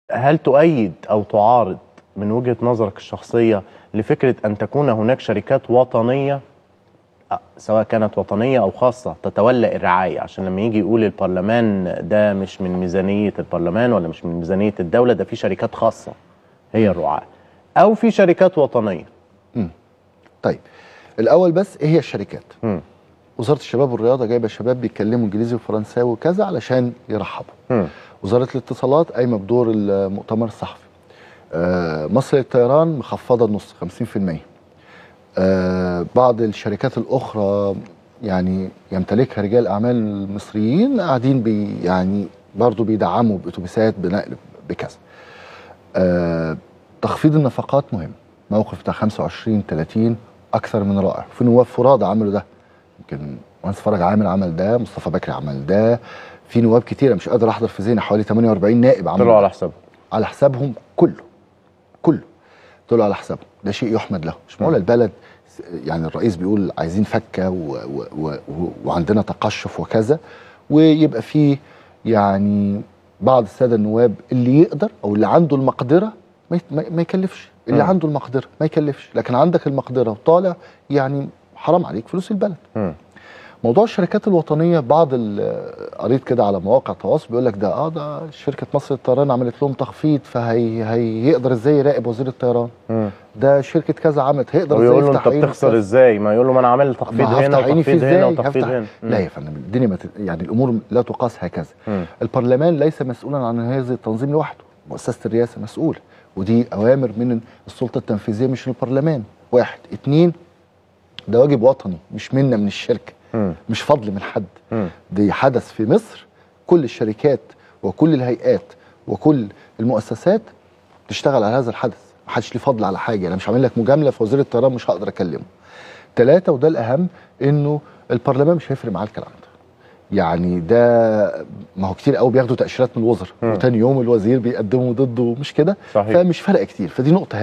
هل تؤيد او تعارض من وجهه نظرك الشخصيه لفكره ان تكون هناك شركات وطنيه أه، سواء كانت وطنيه او خاصه تتولى الرعايه عشان لما يجي يقول البرلمان ده مش من ميزانيه البرلمان ولا مش من ميزانيه الدوله ده في شركات خاصه هي الرعاه او في شركات وطنيه طيب الاول بس ايه هي الشركات مم. وزاره الشباب والرياضه جايبه شباب بيتكلموا انجليزي وفرنساوي وكذا علشان يرحبوا مم. وزاره الاتصالات قايمه بدور المؤتمر الصحفي آه مصر للطيران مخفضه النص 50% آه بعض الشركات الاخرى يعني يمتلكها رجال اعمال مصريين قاعدين بي يعني برضه بيدعموا باتوبيسات بنقل بكذا آه تخفيض النفقات مهم موقف بتاع 25 30 اكثر من رائع في نواب فرادة عملوا ده يمكن مهندس فرج عامر عمل ده مصطفى بكري عمل ده في نواب كتيره مش قادر احضر في ذهني حوالي 48 نائب عملوا طلعوا ده. على حسابهم على حسابهم كله كله طلعوا على حسابهم ده شيء يحمد له مش معقول البلد يعني الرئيس بيقول عايزين فكه و و و و وعندنا تقشف وكذا ويبقى فيه يعني بعض الساده النواب اللي يقدر او اللي عنده المقدره ما يت- ما ما يكلفش اللي مم. عنده المقدره ما يكلفش لكن عندك المقدره وطالع يعني حرام عليك فلوس البلد مم. موضوع الشركات الوطنيه بعض ال- قريت كده على مواقع التواصل بيقول لك ده اه ده شركه مصر للطيران عملت لهم تخفيض فهي هيقدر ازاي يراقب وزير الطيران مم. ده شركه كذا عملت هيقدر طب ازاي يقول له يفتح انت عينه بتخسر كذا. ازاي ما يقول له ما انا عامل تخفيض ما هنا هفتح عيني فيه وتخفيض هنا ازاي وتخفيض هفتح هنا مم. لا يا فندم الدنيا ما تت- يعني الامور لا تقاس هكذا مم. البرلمان ليس مسؤولا عن هذا التنظيم لوحده مؤسسه الرئاسه مسؤول ودي اوامر من السلطه التنفيذيه مش من البرلمان واحد اتنين ده واجب وطني مش منا من الشركه مم. مش فضل من حد مم. دي حدث في مصر كل الشركات وكل الهيئات وكل المؤسسات تشتغل على هذا الحدث محدش ليه فضل على حاجه انا مش عامل لك مجامله في وزير الطيران مش هقدر اكلمه ثلاثة وده الأهم إنه البرلمان مش هيفرق معاه الكلام ده يعني ده ما هو كتير قوي بياخدوا تأشيرات من الوزراء مم. وتاني يوم الوزير بيقدموا ضده مش كده صحيح فمش فارقة كتير فدي نقطة